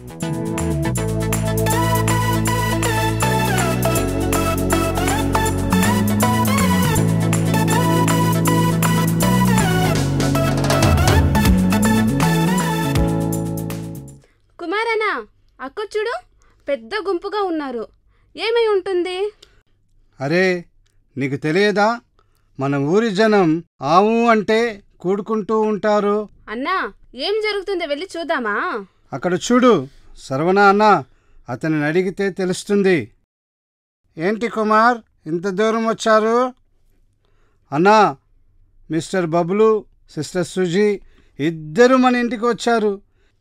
కుమారనా అక్క చూడు పెద్ద గుంపుగా ఉన్నారు ఏమై ఉంటుంది అరే నీకు తెలియదా మన ఊరి జనం ఆవు అంటే కూడుకుంటూ ఉంటారు అన్నా ఏం జరుగుతుందో వెళ్ళి చూద్దామా అక్కడ చూడు సర్వన అన్న అతనిని అడిగితే తెలుస్తుంది ఏంటి కుమార్ ఇంత దూరం వచ్చారు అన్నా మిస్టర్ బబ్లు సిస్టర్ సుజీ ఇద్దరు మన ఇంటికి వచ్చారు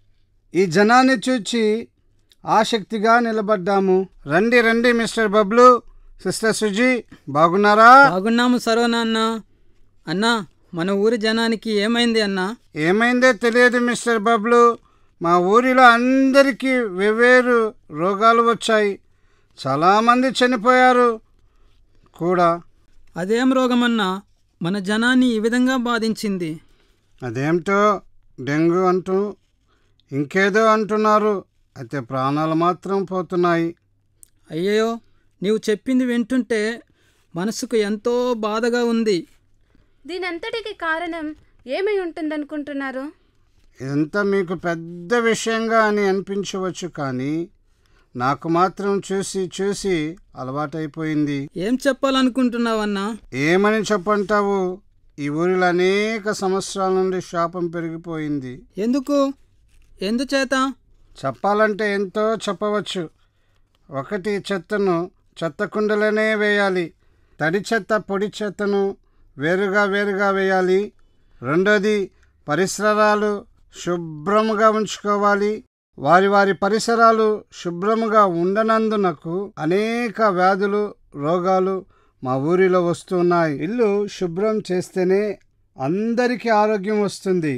ఈ జనాన్ని చూచి ఆసక్తిగా నిలబడ్డాము రండి రండి మిస్టర్ బబ్లు సిస్టర్ సుజీ బాగున్నారా బాగున్నాము సరోనా అన్న అన్నా మన ఊరి జనానికి ఏమైంది అన్నా ఏమైందో తెలియదు మిస్టర్ బబ్లు మా ఊరిలో అందరికీ వెవ్వేరు రోగాలు వచ్చాయి చాలామంది చనిపోయారు కూడా అదేం రోగమన్నా మన జనాన్ని ఈ విధంగా బాధించింది అదేమిటో డెంగ్యూ అంటూ ఇంకేదో అంటున్నారు అయితే ప్రాణాలు మాత్రం పోతున్నాయి అయ్యయ్యో నీవు చెప్పింది వింటుంటే మనసుకు ఎంతో బాధగా ఉంది దీనంతటికి కారణం ఏమై ఉంటుందనుకుంటున్నారు ఇదంతా మీకు పెద్ద విషయంగా అని అనిపించవచ్చు కానీ నాకు మాత్రం చూసి చూసి అలవాటైపోయింది ఏం చెప్పాలనుకుంటున్నావన్నా ఏమని చెప్పంటావు ఈ ఊరిలో అనేక సంవత్సరాల నుండి శాపం పెరిగిపోయింది ఎందుకు ఎందుచేత చెప్పాలంటే ఎంతో చెప్పవచ్చు ఒకటి చెత్తను చెత్త కుండలోనే వేయాలి తడి చెత్త పొడి చెత్తను వేరుగా వేరుగా వేయాలి రెండోది పరిసరాలు శుభ్రముగా ఉంచుకోవాలి వారి వారి పరిసరాలు శుభ్రముగా ఉండనందునకు అనేక వ్యాధులు రోగాలు మా ఊరిలో వస్తున్నాయి ఇల్లు శుభ్రం చేస్తేనే అందరికీ ఆరోగ్యం వస్తుంది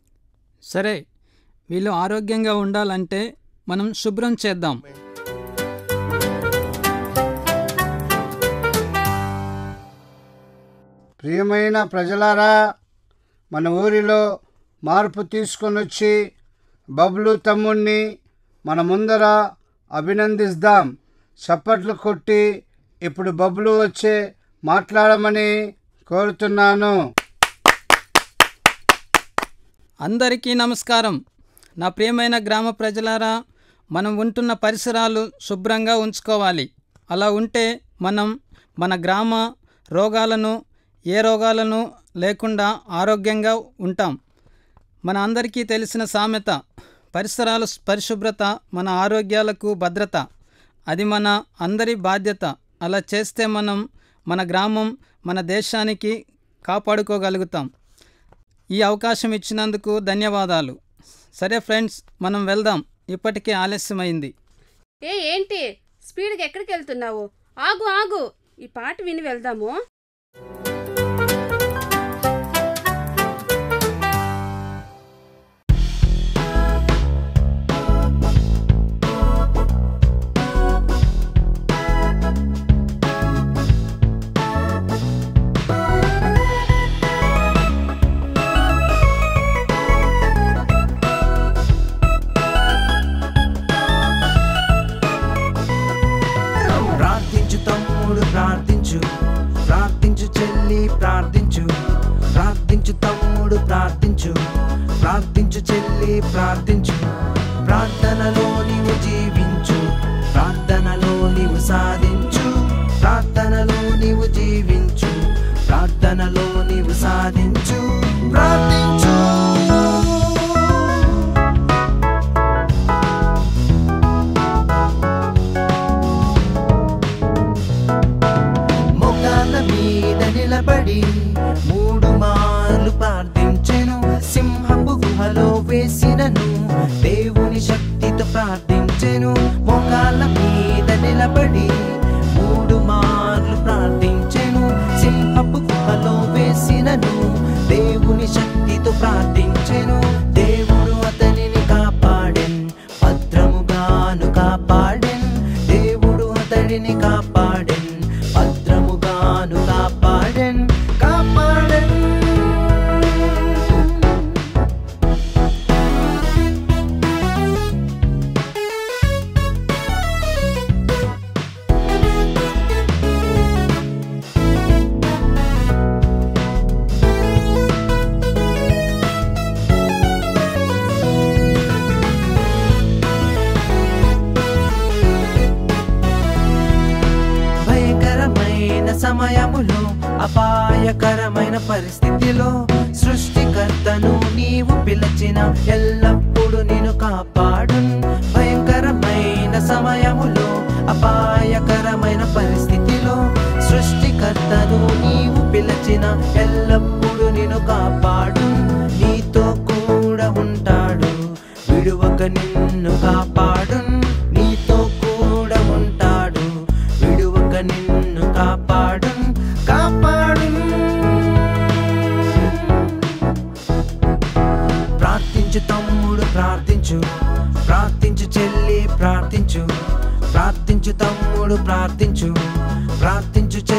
సరే వీళ్ళు ఆరోగ్యంగా ఉండాలంటే మనం శుభ్రం చేద్దాం ప్రియమైన ప్రజలారా మన ఊరిలో మార్పు తీసుకొని వచ్చి బబ్లు తమ్ముణ్ణి మన ముందర అభినందిస్తాం చప్పట్లు కొట్టి ఇప్పుడు బబ్లు వచ్చే మాట్లాడమని కోరుతున్నాను అందరికీ నమస్కారం నా ప్రియమైన గ్రామ ప్రజలారా మనం ఉంటున్న పరిసరాలు శుభ్రంగా ఉంచుకోవాలి అలా ఉంటే మనం మన గ్రామ రోగాలను ఏ రోగాలను లేకుండా ఆరోగ్యంగా ఉంటాం మన అందరికీ తెలిసిన సామెత పరిసరాల పరిశుభ్రత మన ఆరోగ్యాలకు భద్రత అది మన అందరి బాధ్యత అలా చేస్తే మనం మన గ్రామం మన దేశానికి కాపాడుకోగలుగుతాం ఈ అవకాశం ఇచ్చినందుకు ధన్యవాదాలు సరే ఫ్రెండ్స్ మనం వెళ్దాం ఇప్పటికే ఆలస్యమైంది ఏ ఏంటి స్పీడ్గా ఎక్కడికి వెళ్తున్నావు ఆగు ఆగు ఈ పాట విని వెళ్దాము ప్రార్థించు తమ్ముడు ప్రార్థించు ప్రార్థించు చెల్లి ప్రార్థించు ప్రార్థించు తమ్ముడు ప్రార్థించు ప్రార్థించు చెల్లి ప్రార్థించు ప్రార్థనలో నీవు జీవించు ప్రార్థనలో నీవు సాధించు ప్రార్థనలో నీవు జీవించు ప్రార్థనలో నీవు సాధించు ప్రార్థించు మొగాల మీద నిలబడి మూడు మార్లు ప్రార్థించెను సింహపు గుహలో వేసినను దేవుని శక్తితో ప్రార్థించెను మొగాల మీద నిలబడి మూడు మార్లు ప్రార్థించెను సింహపు గుహలో వేసినను దేవుని శక్తితో ప్రార్థించెను దేవుడు అతనిని కాపాడెన్ భద్రముగాను కాపాడెన్ దేవుడు అతడిని కాపాడెన్ భద్రముగాను కాపాడెన్ కా సమయములో అపాయకరమైన పరిస్థితిలో సృష్టికర్తను నీవు పిలిచిన ఎల్లప్పుడూ నేను కాపాడు భయంకరమైన సమయములో అపాయకరమైన పరిస్థితిలో సృష్టికర్తను నీవు పిలిచిన ఎల్లప్పుడూ నేను కాపాడు నీతో కూడా ఉంటాడు విడువక నిన్ను కాపాడు నీతో కూడా ఉంటాడు విడువక నిన్ను కాపాడు కాపాడు ప్రార్థించు తమ్ముడు ప్రార్థించు ప్రార్థించు చెల్లి ప్రార్థించు ప్రార్థించు తమ్ముడు ప్రార్థించు ప్రార్థించు